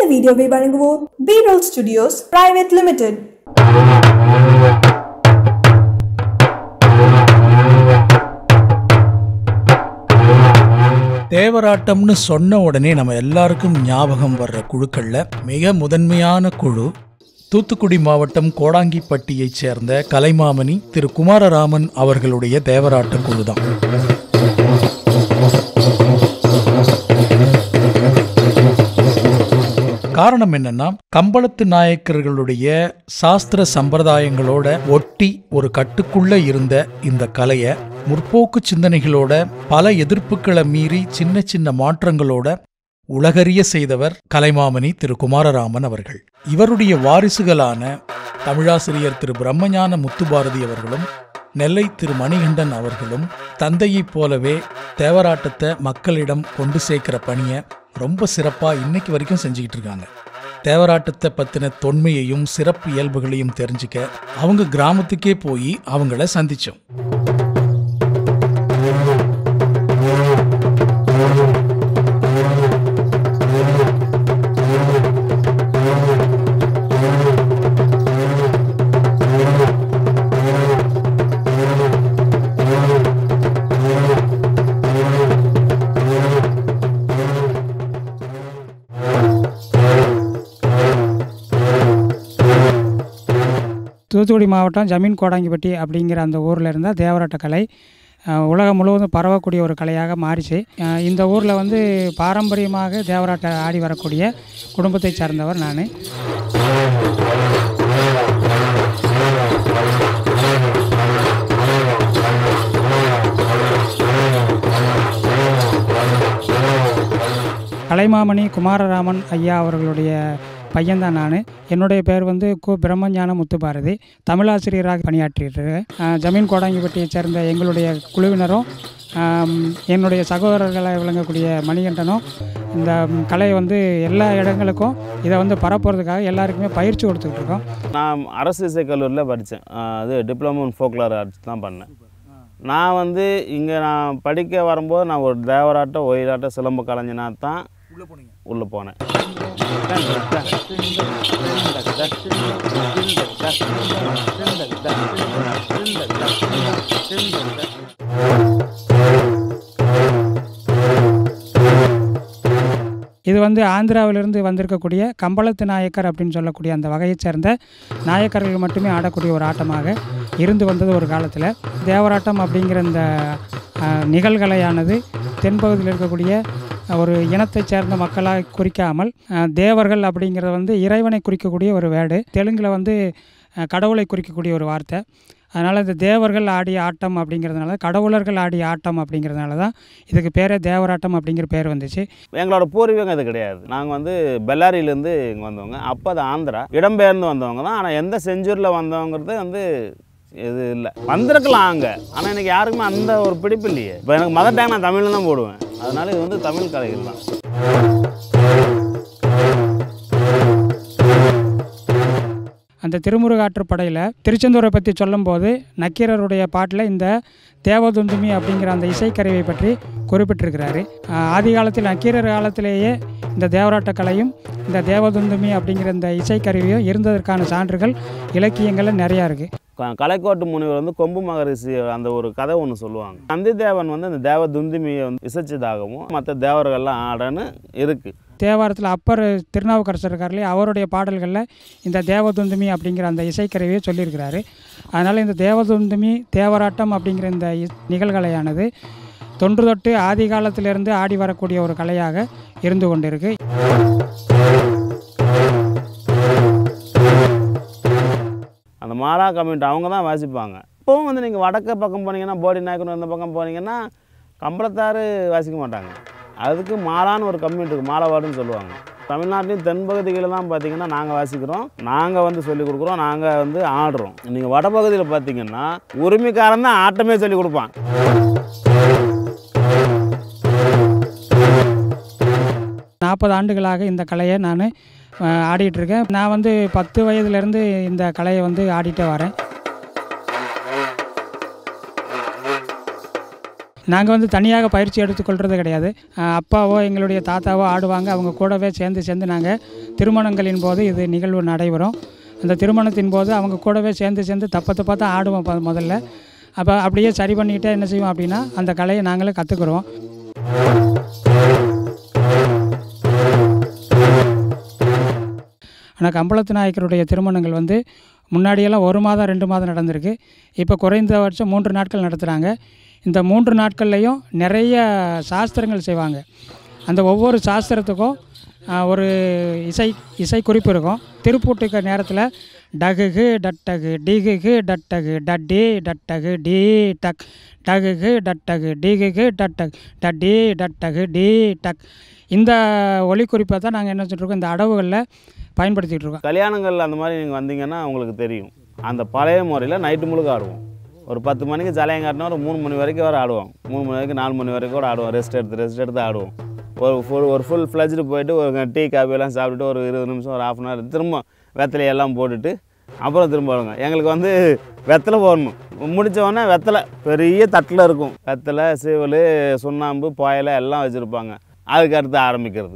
இந்த வீடியோவை வழங்குவோர் P roll studios private limited தேவராட்டம்னு சொன்ன உடனே நம்ம எல்லாருக்கும் ஞாபகம் வர்ற குழுக்கள்ல மிக முதன்மையான குழு தூத்துக்குடி மாவட்டம் கோடாங்கிப்பட்டியைச் சேர்ந்த கலைமாமணி திரு குமாரராமன் அவர்களுடைய தேவராட்ட குழு தான் காரணம் என்னன்னா கம்பளத்து நாயக்கர்களுடைய சாஸ்திர சம்பிரதாயங்களோட ஒட்டி ஒரு கட்டுக்குள்ள இருந்த இந்த கலையை முற்போக்கு சிந்தனைகளோட பல எதிர்ப்புகளை மீறி சின்ன சின்ன மாற்றங்களோட உலகறிய செய்தவர் கலைமாமணி திரு குமாரராமன் அவர்கள் இவருடைய வாரிசுகளான தமிழாசிரியர் திரு பிரம்மஞான முத்துபாரதி அவர்களும் நெல்லை திரு மணிகண்டன் அவர்களும் தந்தையைப் போலவே தேவராட்டத்தை மக்களிடம் கொண்டு சேர்க்கிற பணியை ரொம்ப சிறப்பாக இன்னைக்கு வரைக்கும் செஞ்சுக்கிட்டு இருக்காங்க தேவராட்டத்தை பற்றின தொன்மையையும் சிறப்பு இயல்புகளையும் தெரிஞ்சுக்க அவங்க கிராமத்துக்கே போய் அவங்கள சந்திச்சோம் தூத்துக்குடி மாவட்டம் ஜமீன் கோடாங்கிப்பட்டி அப்படிங்கிற அந்த ஊரில் இருந்தால் தேவராட்ட கலை அஹ், உலகம் முழுவதும் பரவக்கூடிய ஒரு கலையாக மாறிச்சு அஹ், இந்த ஊரில் வந்து பாரம்பரியமாக தேவராட்ட ஆடி வரக்கூடிய குடும்பத்தை சார்ந்தவர் நான் கலைமாமணி குமாரராமன் ஐயா அவர்களுடைய பையன்தான் நான் என்னுடைய பேர் வந்து கு பிரம்மஞான முத்துபாரதி தமிழாசிரியராக பணியாற்றியிருக்கேன் அஹ், ஜமீன் கோடாங்கிப்பட்டியைச் சேர்ந்த எங்களுடைய குழுவினரும் ஆம், என்னுடைய சகோதரர்களை விளங்கக்கூடிய மணிகண்டனும் இந்த ம், கலையை வந்து எல்லா இடங்களுக்கும் இதை வந்து பரப்புறதுக்காக எல்லாருக்குமே பயிற்சி கொடுத்துக்கிட்டு இருக்கோம் நான் அரசு இசை கல்லூரியில் படித்தேன் அது டிப்ளமோ இன் ஃபோக்லார் ஆர்ட்ஸ் தான் பண்ணேன் நான் வந்து இங்கே நான் படிக்க வரும்போது நான் ஒரு தேவராட்டம் ஒயிலாட்டம் சிலம்ப கலைஞனா தான் உள்ளே போனேன் இது வந்து ஆந்திராவிலிருந்து வந்திருக்கக்கூடிய கம்பளத்து நாயக்கர் அப்படின்னு சொல்லக்கூடிய அந்த வகையைச் சேர்ந்த நாயக்கர்கள் மட்டுமே ஆடக்கூடிய ஒரு ஆட்டமாக இருந்து வந்தது ஒரு காலத்தில் தேவராட்டம் அப்படிங்கிற இந்த அஹ், நிகழ்கலையானது தென்பகுதியில் இருக்கக்கூடிய ஒரு இனத்தைச் சேர்ந்த மக்களாக குறிக்காமல் அஹ், தேவர்கள் அப்படிங்கிறது வந்து இறைவனை குறிக்கக்கூடிய ஒரு வேர்டு தெலுங்கில் வந்து அஹ், கடவுளை குறிக்கக்கூடிய ஒரு வார்த்தை அதனால் இந்த தேவர்கள் ஆடிய ஆட்டம் அப்படிங்கிறதுனால கடவுளர்கள் ஆடிய ஆட்டம் அப்படிங்கிறதுனால தான் இதுக்கு பேரே தேவராட்டம் அப்படிங்கிற பேர் வந்துச்சு எங்களோட பூர்வீகம் இது கிடையாது நாங்கள் வந்து பெல்லாரியிலேருந்து இங்கே வந்தவங்க அப்போ அது ஆந்திரா இடம்பெயர்ந்து வந்தவங்க தான் ஆனால் எந்த செஞ்சூரில் வந்தவங்கிறது வந்து இது இல்லை வந்திருக்கலாம் அங்கே ஆனால் எனக்கு யாருக்குமே அந்த ஒரு பிடிப்பு இல்லையே இப்போ எனக்கு மதர் டேங் நான் தமிழில் தான் போடுவேன் அதனால இது வந்து தமிழ் கலைகள் தான் அந்த திருமுருகாற்றுப்படையில் திருச்செந்தூரை பற்றி சொல்லும்போது நக்கீரருடைய பாட்டில் இந்த தேவதுந்துமி அப்படிங்கிற அந்த இசைக்கருவியை பற்றி குறிப்பிட்டிருக்கிறாரு ஆஹ் ஆதி காலத்தில் நக்கீரர் காலத்திலேயே இந்த தேவராட்ட கலையும் இந்த தேவதுந்துமி அப்படிங்கிற இந்த இசைக்கருவியும் இருந்ததற்கான சான்றுகள் இலக்கியங்களில் நிறையா இருக்குது க- கலைக்கோட்டு முனிவர் வந்து கொம்பு மகரிஷி அந்த ஒரு கதை ஒன்று சொல்லுவாங்க நந்தி தேவன் வந்து அந்த தேவ துந்துமியை வந்து இசைச்சதாகவும் மற்ற தேவர்கள்லாம் ஆடன்னு இருக்குது தேவாரத்தில் அப்பர் திருநாவுக்கரசர் இருக்கார்லையே அவருடைய பாடல்களில் இந்த தேவதுந்துமி அப்படிங்கிற அந்த இசைக்கருவியை சொல்லியிருக்கிறாரு அதனால் இந்த தேவதுந்துமி தேவராட்டம் அப்படிங்கிற இந்த இ- நிகழ்கலையானது தொன்று தொட்டு ஆதி காலத்திலிருந்து ஆடி வரக்கூடிய ஒரு கலையாக இருந்து கொண்டிருக்கு அந்த மாலா கம்யூனிட்டி அவங்க தான் வாசிப்பாங்க இப்போவும் வந்து நீங்கள் வடக்க பக்கம் போனீங்கன்னா போடி நாயக்கனூர் இந்த பக்கம் போனீங்கன்னா கம்பளத்தாறு வாசிக்க மாட்டாங்க அதுக்கு மாலான்னு ஒரு கம்யூனிட்டி இருக்குது மாலவாடுன்னு சொல்லுவாங்க தமிழ்நாட்டின் தென்பகுதிகளில் தான் பார்த்தீங்கன்னா நாங்கள் வாசிக்கிறோம் நாங்கள் வந்து சொல்லிக் கொடுக்குறோம் நாங்கள் வந்து ஆடுறோம் நீங்கள் வடபகுதியில் பார்த்தீங்கன்னா உரிமைக்காரன் தான் ஆட்டமே சொல்லி கொடுப்பான் நாற்பது ஆண்டுகளாக இந்த கலையை நான் ஆடிட்டுருக்கேன் நான் வந்து பத்து வயதுலேருந்து இந்த கலையை வந்து ஆடிட்டே வரேன் நாங்கள் வந்து தனியாக பயிற்சி எடுத்துக்கொள்கிறது கிடையாது அஹ் அப்பாவோ எங்களுடைய தாத்தாவோ ஆடுவாங்க அவங்க கூடவே சேர்ந்து சேர்ந்து நாங்கள் திருமணங்களின் போது இது நிகழ்வு நடைபெறும் அந்த திருமணத்தின் போது அவங்க கூடவே சேர்ந்து சேர்ந்து தப்ப தப்பாக தான் ஆடுவோம் ப- முதல்ல அப்போ அப்படியே சரி பண்ணிக்கிட்டே என்ன செய்வோம் அப்படின்னா அந்த கலையை நாங்களே கற்றுக்குறோம் ஆனால் கம்பளத்து நாயக்கருடைய திருமணங்கள் வந்து முன்னாடியெல்லாம் ஒரு மாதம் ரெண்டு மாதம் நடந்திருக்கு இப்போ குறைந்தபட்சம் மூன்று நாட்கள் நடத்துகிறாங்க இந்த மூன்று நாட்கள்லையும் நிறைய சாஸ்திரங்கள் செய்வாங்க அந்த ஒவ்வொரு சாஸ்திரத்துக்கும் ஆ, ஒரு இசை இசை குறிப்பு இருக்கும் திருப்பூட்டுக்க நேரத்தில் டகுகு டட்டகு டிகுகு டட்டகு டட்டி டட்டகு டி டக் டகுகு டட்டகு டிகுகு டட்டக் டட்டி டட்டகு டி டக் இந்த ஒலி குறிப்பை தான் நாங்கள் என்ன சொல்லிருக்கோம் இந்த அடவுகளில் பயன்படுத்திகிட்டு இருக்கோம் கல்யாணங்கள் அந்த மாதிரி நீங்கள் வந்தீங்கன்னா உங்களுக்கு தெரியும் அந்த பழைய முறையில் நைட்டு முழுக்க ஆடுவோம் ஒரு பத்து மணிக்கு ஜலையங்காட்டினா ஒரு மூணு மணி வரைக்கும் வர ஆடுவோம் மூணு மணி வரைக்கும் நாலு மணி வரைக்கும் கூட ஆடுவோம் ரெஸ்ட் எடுத்து ரெஸ்ட் எடுத்து ஆடுவோம் ஒரு ஃபுல் ஒரு ஃபுல் ஃப்ளஜ்டு போயிட்டு ஒரு டீ காஃபியெல்லாம் சாப்பிட்டுட்டு ஒரு இருபது நிமிஷம் ஒரு ஆஃப் அன் ஹவர் திரும்ப வெத்தலையெல்லாம் போட்டுட்டு அப்புறம் திரும்ப வருங்க எங்களுக்கு வந்து வெத்தலை போடணும் முடிச்ச உடனே வெத்தலை பெரிய தட்டில் இருக்கும் வெத்தலை சீவல் சுண்ணாம்பு பாயலை எல்லாம் வச்சுருப்பாங்க அதுக்கு அடுத்து ஆரம்பிக்கிறது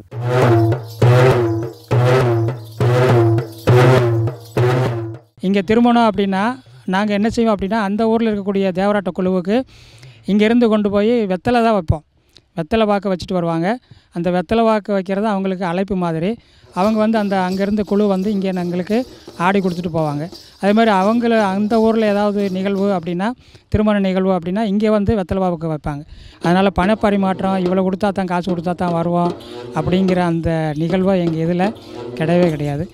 இங்கே திருமணம் அப்படின்னா நாங்கள் என்ன செய்வோம் அப்படின்னா அந்த ஊரில் இருக்கக்கூடிய தேவராட்ட குழுவுக்கு இங்கேருந்து கொண்டு போய் வெத்தலை தான் வைப்போம் வெத்தலை வாக்கு வச்சுட்டு வருவாங்க அந்த வெத்தலை வாக்கு வைக்கிறது அவங்களுக்கு அழைப்பு மாதிரி அவங்க வந்து அந்த அங்கேருந்து குழு வந்து இங்கே எங்களுக்கு ஆடி கொடுத்துட்டு போவாங்க அதே மாதிரி அவங்கள அந்த ஊரில் ஏதாவது நிகழ்வு அப்படின்னா திருமண நிகழ்வு அப்படின்னா இங்கே வந்து வெத்தலை வாக்கு வைப்பாங்க அதனால் பணப்பரிமாற்றம் இவ்வளோ கொடுத்தா தான் காசு கொடுத்தா தான் வருவோம் அப்படிங்கிற அந்த நிகழ்வு எங்கள் இதில் கிடையவே கிடையாது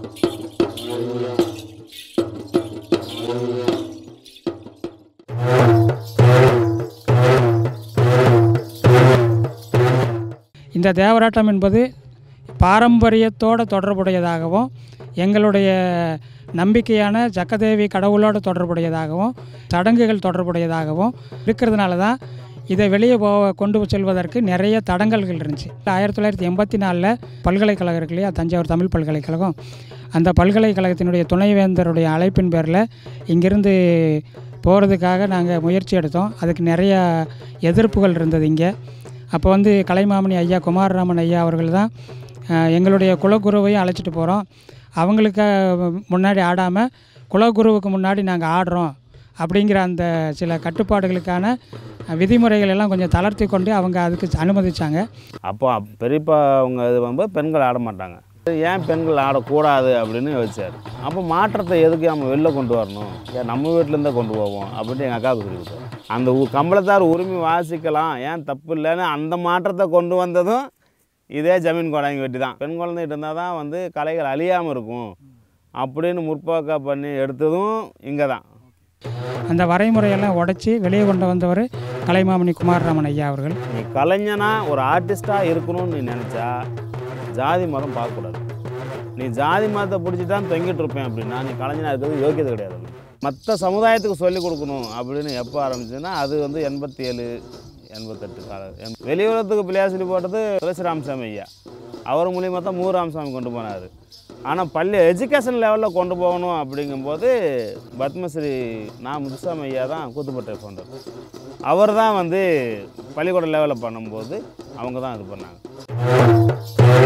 இந்த தேவராட்டம் என்பது பாரம்பரியத்தோடு தொடர்புடையதாகவும் எங்களுடைய நம்பிக்கையான ஜக்கதேவி கடவுளோடு தொடர்புடையதாகவும் சடங்குகள் தொடர்புடையதாகவும் இருக்கிறதுனால தான் இதை வெளியே போ கொண்டு செல்வதற்கு நிறைய தடங்கல்கள் இருந்துச்சு ஆயிரத்தி தொள்ளாயிரத்தி எண்பத்தி நாலில் பல்கலைக்கழகம் இருக்கு இல்லையா தஞ்சாவூர் தமிழ் பல்கலைக்கழகம் அந்த பல்கலைக்கழகத்தினுடைய துணைவேந்தருடைய அழைப்பின் பேரில் இங்கிருந்து போகிறதுக்காக நாங்கள் முயற்சி எடுத்தோம் அதுக்கு நிறைய எதிர்ப்புகள் இருந்தது இங்கே அப்போ வந்து கலைமாமணி ஐயா குமாரராமன் ஐயா அவர்கள் தான் அஹ், எங்களுடைய குலகுருவையும் அழைச்சிட்டு போகிறோம் அவங்களுக்கு முன்னாடி ஆடாமல் குலகுருவுக்கு முன்னாடி நாங்கள் ஆடுறோம் அப்படிங்கிற அந்த சில கட்டுப்பாடுகளுக்கான அஹ், விதிமுறைகள் எல்லாம் கொஞ்சம் தளர்த்தி கொண்டு அவங்க அதுக்கு அனுமதிச்சாங்க அப்போ அப்- பெரியப்பா அவங்க இது வந்து பெண்கள் ஆட மாட்டாங்க ஏன் பெண்கள் ஆடக்கூடாது அப்படின்னு யோசிச்சார் அப்போ மாற்றத்தை எதுக்கு நம்ம வெளில கொண்டு வரணும் ஏன் நம்ம வீட்டிலேருந்தே கொண்டு போவோம் அப்படின்னு எங்கள் அக்காவுக்கு சொல்லி கொடுத்தாரு அந்த உ- கம்பளத்தார் உரிமை வாசிக்கலாம் ஏன் தப்பு இல்லைன்னு அந்த மாற்றத்தை கொண்டு வந்ததும் இதே ஜமீன் கொடாங்கி வெட்டி தான் பெண் குழந்தைகிட்ட இருந்தால் தான் வந்து கலைகள் அழியாமல் இருக்கும் அப்படின்னு முற்போக்கா பண்ணி எடுத்ததும் இங்கே தான் அந்த வரைமுறையெல்லாம் உடைச்சி வெளியே கொண்டு வந்தவர் கலைமாமணி குமாரராமன் ஐயா அவர்கள் நீ கலைஞனா ஒரு ஆர்டிஸ்ட்டாக இருக்கணும்னு நீ நினச்சா ஜாதி மதம் பார்க்கக்கூடாது நீ ஜாதி மதத்தை பிடிச்சி தான் தொங்கிட்டு இருப்பேன் அப்படின்னா நீ கலைஞனாக இருக்கிறது யோக்கியது கிடையாது மற்ற சமுதாயத்துக்கு சொல்லிக் கொடுக்கணும் அப்படின்னு எப்போ ஆரம்பிச்சுன்னா அது வந்து எண்பத்தி ஏழு எண்பத்தெட்டு கால எம்- வெளியுறவுக்கு பிள்ளையார் சொல்லி போட்டது துளசி ராமசாமி ஐயா அவர் மூலியமாக தான் மூ ராமசாமி கொண்டு போனார் ஆனால் பள்ளி எஜுகேஷன் லெவலில் கொண்டு போகணும் அப்படிங்கும்போது பத்மஸ்ரீ நான் முத்துசாமி ஐயா தான் கூத்துப்பட்டை ஃபவுண்டர் அவர் தான் வந்து பள்ளிக்கூட லெவலில் பண்ணும்போது அவங்க தான் இது பண்ணாங்க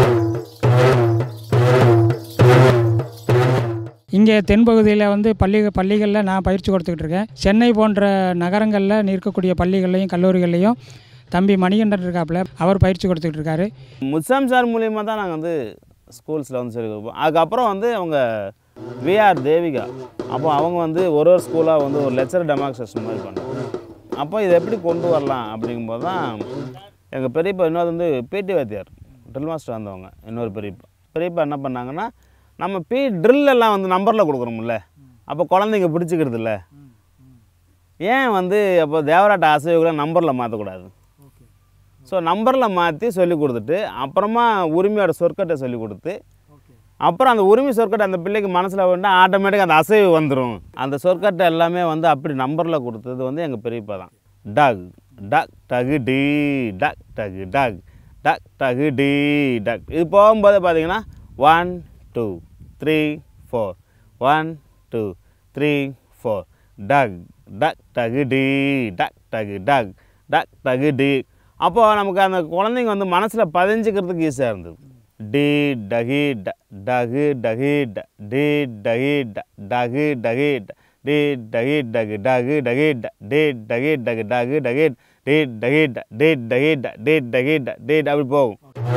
இங்கே தென்பகுதியில் வந்து பள்ளி பள்ளிகளில் நான் பயிற்சி கொடுத்துக்கிட்டு இருக்கேன் சென்னை போன்ற நகரங்களில் இருக்கக்கூடிய பள்ளிகள்லையும் கல்லூரிகள்லையும் தம்பி மணிகண்டன் இருக்காப்புல அவர் பயிற்சி கொடுத்துக்கிட்டு இருக்காரு முசாம் சார் மூலியமாக தான் நாங்கள் வந்து ஸ்கூல்ஸில் வந்து சொல்லி கொடுப்போம் அதுக்கப்புறம் வந்து அவங்க விஆர் தேவிகா அப்போ அவங்க வந்து ஒரு ஒரு ஸ்கூலாக வந்து ஒரு லெக்சர் டெமாக்ரேஷன் மாதிரி பண்ணாங்க அப்போ இதை எப்படி கொண்டு வரலாம் அப்படிங்கும்போது தான் எங்கள் பெரியப்பா இன்னொரு வந்து பிடி வாத்தியார் ட்ரில் மாஸ்டர் வந்தவங்க இன்னொரு பெரியப்பா பெரியப்பா என்ன பண்ணாங்கன்னா நம்ம பி ட்ரில் எல்லாம் வந்து நம்பரில் கொடுக்குறோம்ல அப்போ குழந்தைங்க பிடிச்சிக்கிறது இல்லை ஏன் வந்து அப்போ தேவராட்ட அசைவுகளை நம்பரில் மாற்றக்கூடாது ஸோ நம்பரில் மாற்றி சொல்லி கொடுத்துட்டு அப்புறமா உரிமையோட சொற்கட்டை சொல்லி கொடுத்து அப்புறம் அந்த உரிமை சொற்கட்டை அந்த பிள்ளைக்கு மனசில் வந்து ஆட்டோமேட்டிக்காக அந்த அசைவு வந்துடும் அந்த சொற்கட்டை எல்லாமே வந்து அப்படி நம்பரில் கொடுத்தது வந்து எங்கள் பெரியப்பா தான் டக் டக் டகு டி டக் டகு டக் டக் டகு டி டக் இது போகும்போது பார்த்தீங்கன்னா one two three four one two three four டக் டக் டகு டி டக் டகு டக் ட டகு டி அப்போ நமக்கு அந்த குழந்தைங்க வந்து மனசில் பதிஞ்சுக்கிறதுக்கு ஈஸியாக இருந்தது டி டகி ட டகு டகி ட டி டகி ட டகு டகி ட டி டகி டகு டகு டகி ட டி டகி டகு டகு டகி டி டகி ட டி டகி ட டி டகி ட டி அப்படி போகும்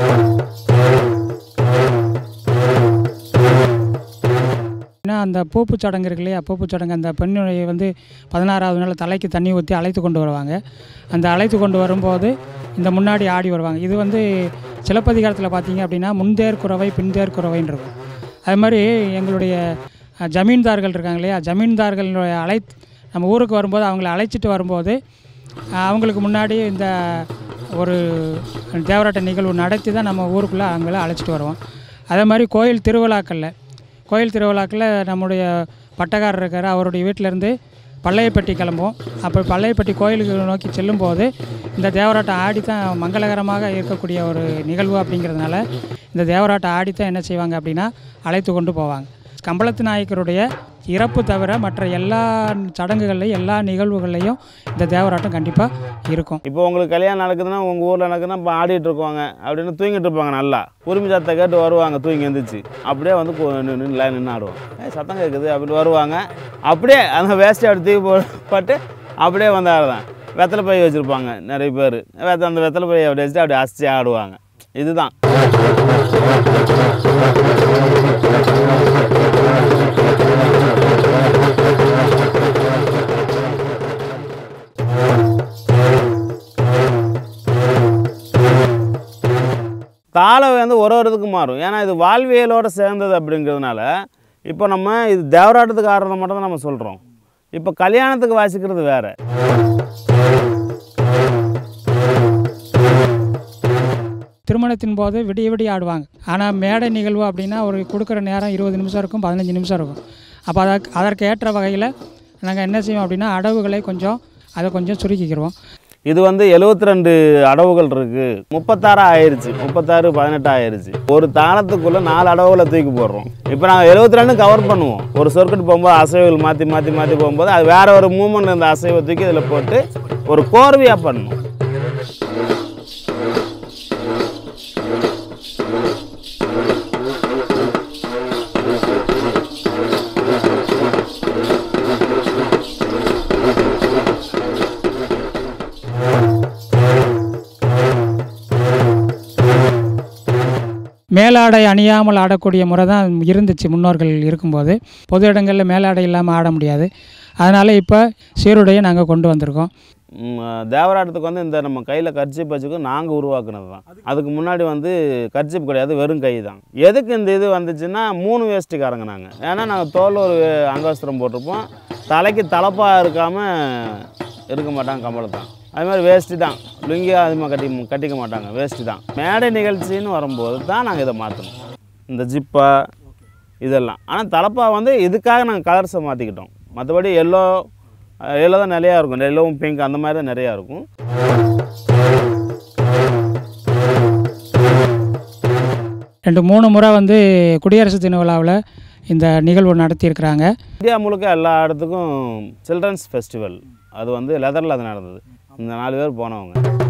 ஏன்னா அந்த பூப்பு சடங்கு இருக்கு இல்லையா பூப்பு சடங்கு அந்த பெண்ணுடைய வந்து பதினாறாவது நாள் தலைக்கு தண்ணி ஊற்றி அழைத்து கொண்டு வருவாங்க அந்த அழைத்து கொண்டு வரும்போது இந்த முன்னாடி ஆடி வருவாங்க இது வந்து சிலப்பதிகாரத்தில் பார்த்தீங்க அப்படின்னா முன்தேர் குறவை பின்தேர் குறவைன்னு இருக்கும் அது மாதிரி எங்களுடைய அஹ், ஜமீன்தார்கள் இருக்காங்க இல்லையா ஜமீன்தார்களுடைய அழை நம்ம ஊருக்கு வரும்போது அவங்கள அழைச்சிட்டு வரும்போது அஹ், அவங்களுக்கு முன்னாடி இந்த ஒரு தேவராட்ட நிகழ்வு நடத்தி தான் நம்ம ஊருக்குள்ளே அவங்கள அழைச்சிட்டு வருவோம் அதே மாதிரி கோயில் திருவிழாக்களில் கோயில் திருவிழாக்களில் நம்முடைய பட்டக்காரர் இருக்கார் அவருடைய வீட்டிலேருந்து பள்ளையப்பட்டி கிளம்பும் அப்போ பள்ளையப்பட்டி கோயிலுக்கு நோக்கி செல்லும்போது இந்த தேவராட்டம் ஆடி தான் மங்களகரமாக இருக்கக்கூடிய ஒரு நிகழ்வு அப்படிங்கிறதுனால இந்த தேவராட்டம் ஆடி தான் என்ன செய்வாங்க அப்படின்னா அழைத்து கொண்டு போவாங்க கம்பளத்து நாயக்கருடைய இறப்பு தவிர மற்ற எல்லா சடங்குகள்லையும் எல்லா நிகழ்வுகள்லையும் இந்த தேவராட்டம் கண்டிப்பாக இருக்கும் இப்போ உங்களுக்கு கல்யாணம் நடக்குதுன்னா உங்கள் ஊரில் நடக்குதுன்னா இப்போ ஆடிட்டு இருப்பாங்க அப்படின்னு தூங்கிட்டு இருப்பாங்க நல்லா உரிமை சத்தத்தை கேட்டு வருவாங்க தூங்கி எழுந்திரிச்சு அப்படியே வந்து நின்று நின்று ஆடுவாங்க ஏய் சத்தம் கேட்குது அப்படின்னு வருவாங்க அப்படியே அந்த வேஸ்ட்டை அப்படி தூக்கி போ- போட்டு அப்படியே வந்து ஆடுதான் வெத்தலை பை வச்சுருப்பாங்க நிறைய பேர் வெத்த அந்த வெத்தலை பையை அப்படி வச்சுட்டு அப்படி அசிச்சு ஆடுவாங்க இதுதான் தாளம் வந்து ஒரு ஒரு இதுக்கு மாறும் ஏன்னா இது வாழ்வியலோடு சேர்ந்தது அப்படிங்கிறதுனால இப்போ நம்ம இது தேவராட்டத்துக்கு ஆடுறத மட்டும் தான் நம்ம சொல்கிறோம் இப்போ கல்யாணத்துக்கு வாசிக்கிறது வேறு திருமணத்தின் போது விடிய விடிய ஆடுவாங்க ஆனால் மேடை நிகழ்வு அப்படின்னா ஒரு கொடுக்குற நேரம் இருபது நிமிஷம் இருக்கும் பதினஞ்சு நிமிஷம் இருக்கும் அப்போ அதற்கு அதற்கு ஏற்ற வகையில் நாங்கள் என்ன செய்வோம் அப்படின்னா அடவுகளை கொஞ்சம் அதை கொஞ்சம் சுருக்கிக்கிறோம் இது வந்து 72 ரெண்டு அடவுகள் இருக்குது முப்பத்தாறு ஆயிருச்சு முப்பத்தாறு பதினெட்டு ஆயிருச்சு ஒரு தாளத்துக்குள்ளே நாலு அடவுகளை தூக்கி போடுறோம் இப்போ நாங்கள் 72 ரெண்டு கவர் பண்ணுவோம் ஒரு சொர்க்கெட் போகும்போது அசைவுகள் மாற்றி மாற்றி மாற்றி போகும்போது அது வேற ஒரு மூமெண்ட் இந்த அசைவை தூக்கி இதில் போட்டு ஒரு கோர்வையாக பண்ணணும் மேலாடை அணியாமல் ஆடக்கூடிய முறை தான் இருந்துச்சு முன்னோர்கள் இருக்கும்போது பொது இடங்களில் மேலாடை இல்லாமல் ஆட முடியாது அதனால் இப்போ சீருடையை நாங்கள் கொண்டு வந்திருக்கோம் ம், தேவராட்டத்துக்கு வந்து இந்த நம்ம கையில் கர்ச்சிப் வச்சுக்கு நாங்கள் உருவாக்குனது தான் அதுக்கு முன்னாடி வந்து கர்ச்சிப் கிடையாது வெறும் கை தான் எதுக்கு இந்த இது வந்துச்சுன்னா மூணு வேஷ்டிக்காரங்க நாங்கள் ஏன்னா நாங்கள் தோல் ஒரு அங்கவஸ்திரம் போட்டிருப்போம் தலைக்கு தலப்பாக இருக்காமல் இருக்க மாட்டாங்க கம்பளத்தான் அது மாதிரி வேஷ்டி தான் லுங்கியாக அதிகமாக கட்டி கட்டிக்க மாட்டாங்க வேஷ்டி தான் மேடை நிகழ்ச்சின்னு வரும்போது தான் நாங்கள் இதை மாற்றணும் இந்த ஜிப்பா இதெல்லாம் ஆனால் தலப்பா வந்து இதுக்காக நாங்கள் கலர்ஸை மாற்றிக்கிட்டோம் மற்றபடி எல்லோ எல்லோ தான் நிறையா இருக்கும் எல்லோவும் பிங்க் அந்த மாதிரி தான் நிறையா இருக்கும் ரெண்டு மூணு முறை வந்து குடியரசு தின விழாவில் இந்த நிகழ்வு நடத்தியிருக்கிறாங்க இந்தியா முழுக்க எல்லா இடத்துக்கும் சில்ட்ரன்ஸ் ஃபெஸ்டிவல் அது வந்து லெதரில் அது நடந்தது இந்த நாலு பேர் போனவங்க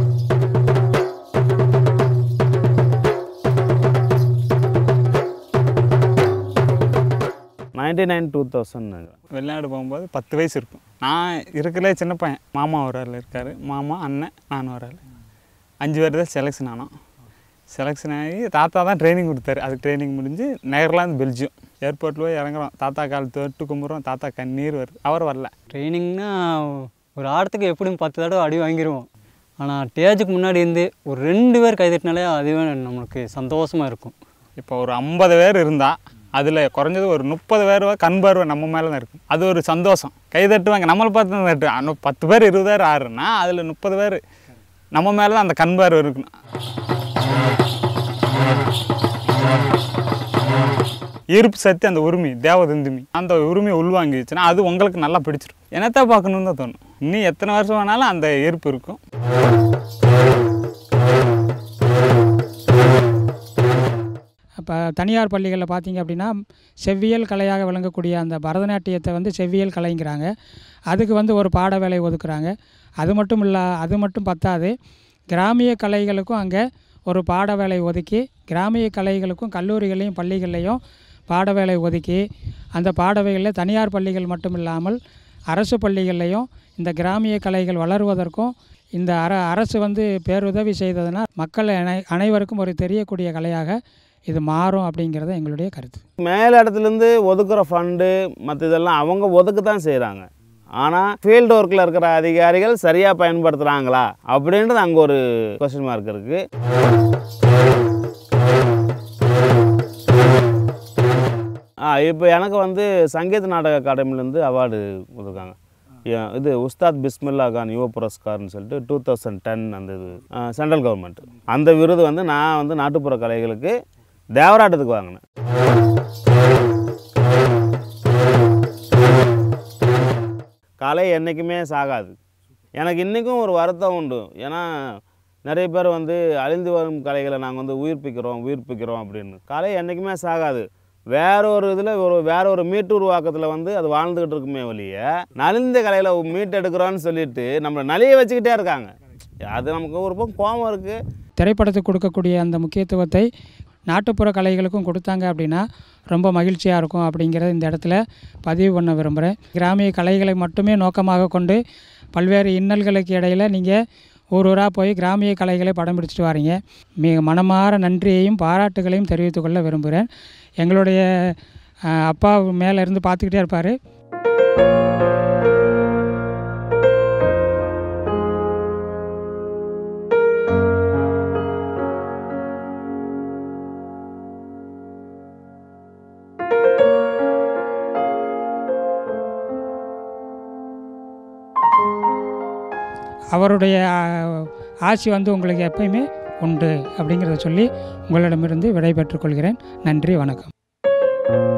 நைன்டி நைன் டூ தௌசண்ட் வெளிநாடு போகும்போது பத்து வயசு இருக்கும் நான் இருக்கிறதே சின்ன பையன் மாமா ஒரு ஆள் இருக்கார் மாமா அண்ணன் நான் ஒரு ஆள் அஞ்சு பேர் தான் செலெக்ஷன் ஆனோம் செலெக்ஷன் ஆகி தாத்தா தான் ட்ரைனிங் கொடுத்தாரு அதுக்கு ட்ரைனிங் முடிஞ்சு நெதர்லாந்து பெல்ஜியம் ஏர்போர்ட்டில் போய் இறங்குறோம் தாத்தா கால் தொட்டு கும்பிட்றோம் தாத்தா கண்ணீர் வருது அவர் வரல ட்ரைனிங்னா ஒரு ஆட்டத்துக்கு எப்படியும் பத்து தடவை அடி வாங்கிடுவோம் ஆனால் ஸ்டேஜுக்கு முன்னாடி இருந்து ஒரு ரெண்டு பேர் கைதட்டினாலே அதுவே நம்மளுக்கு சந்தோஷமாக இருக்கும் இப்போ ஒரு ஐம்பது பேர் இருந்தால் அதில் குறைஞ்சது ஒரு முப்பது பேர் கண் பார்வை நம்ம மேலே தான் இருக்கும் அது ஒரு சந்தோஷம் கை தட்டுவாங்க நம்மளை பார்த்து தான் தட்டு ஆனால் பத்து பேர் இருபது பேர் ஆறுனா அதில் முப்பது பேர் நம்ம மேலே தான் அந்த கண் பார்வை இருக்கணும் ஈர்ப்பு சக்தி அந்த உரிமை தேவதந்துமி அந்த உரிமையை உள்வாங்கிச்சுன்னா அது உங்களுக்கு நல்லா பிடிச்சிரும் என்னத்தான் பார்க்கணுன்னு தான் தோணும் இன்னும் எத்தனை வருஷம் வேணாலும் அந்த ஈர்ப்பு இருக்கும் இப்போ தனியார் பள்ளிகளில் பார்த்தீங்க அப்படின்னா செவ்வியல் கலையாக விளங்கக்கூடிய அந்த பரதநாட்டியத்தை வந்து செவ்வியல் கலைங்கிறாங்க அதுக்கு வந்து ஒரு பாட வேலை ஒதுக்குறாங்க அது மட்டும் இல்லை அது மட்டும் பத்தாது கிராமிய கலைகளுக்கும் அங்கே ஒரு பாட வேலை ஒதுக்கி கிராமிய கலைகளுக்கும் கல்லூரிகளையும் பள்ளிகள்லையும் பாட வேலை ஒதுக்கி அந்த பாடவைகளில் தனியார் பள்ளிகள் மட்டும் இல்லாமல் அரசு பள்ளிகள்லையும் இந்த கிராமிய கலைகள் வளருவதற்கும் இந்த அர அரசு வந்து பேருதவி செய்ததுன்னா மக்கள் அனை அனைவருக்கும் ஒரு தெரியக்கூடிய கலையாக இது மாறும் அப்படிங்கிறது எங்களுடைய கருத்து மேல் இடத்துலேருந்து ஒதுக்குற ஃபண்டு மற்ற இதெல்லாம் அவங்க ஒதுக்க தான் செய்கிறாங்க ஆனால் ஃபீல்டு ஒர்க்கில் இருக்கிற அதிகாரிகள் சரியாக பயன்படுத்துகிறாங்களா அப்படின்றது அங்கே ஒரு கொஸ்டின் மார்க் இருக்குது ஆ இப்போ எனக்கு வந்து சங்கீத நாடக அகாடமிலேருந்து அவார்டு கொடுத்துருக்காங்க ஏ- இது உஸ்தாத் பிஸ்மில்லா கான் யுவ புரஸ்கார்னு சொல்லிட்டு டூ தௌசண்ட் டென் அந்த இது சென்ட்ரல் கவர்மெண்ட் அந்த விருது வந்து நான் வந்து நாட்டுப்புற கலைகளுக்கு தேவராட்டத்துக்கு வாங்கினேன் கலை என்றைக்குமே சாகாது எனக்கு இன்றைக்கும் ஒரு வருத்தம் உண்டு ஏன்னா நிறைய பேர் வந்து அழிந்து வரும் கலைகளை நாங்கள் வந்து உயிர்ப்பிக்கிறோம் உயிர்ப்பிக்கிறோம் அப்படின்னு கலை என்றைக்குமே சாகாது வேற ஒரு இதில் ஒரு வேற ஒரு மீட்டு உருவாக்கத்தில் வந்து அது வாழ்ந்துக்கிட்டு இருக்குமே ஒழிய நலிந்த கலையில் மீட்டு எடுக்கிறோன்னு சொல்லிட்டு நம்மளை நலிய வச்சுக்கிட்டே இருக்காங்க அது நமக்கு ஒரு பக்கம் கோபம் இருக்குது திரைப்படத்துக்கு கொடுக்கக்கூடிய அந்த முக்கியத்துவத்தை நாட்டுப்புற கலைகளுக்கும் கொடுத்தாங்க அப்படின்னா ரொம்ப மகிழ்ச்சியாக இருக்கும் அப்படிங்கிறத இந்த இடத்துல பதிவு பண்ண விரும்புகிறேன் கிராமிய கலைகளை மட்டுமே நோக்கமாக கொண்டு பல்வேறு இன்னல்களுக்கு இடையில் நீங்கள் ஊர் ஊராக போய் கிராமிய கலைகளை படம் பிடிச்சிட்டு வாரீங்க மிக மனமார நன்றியையும் பாராட்டுகளையும் தெரிவித்துக் கொள்ள விரும்புகிறேன் எங்களுடைய அஹ், அப்பா மேலே இருந்து பார்த்துக்கிட்டே இருப்பார் அவருடைய அஹ், ஆசி வந்து உங்களுக்கு எப்பயுமே உண்டு அப்படிங்கிறத சொல்லி உங்களிடமிருந்து விடை பெற்றுக் கொள்கிறேன் நன்றி வணக்கம்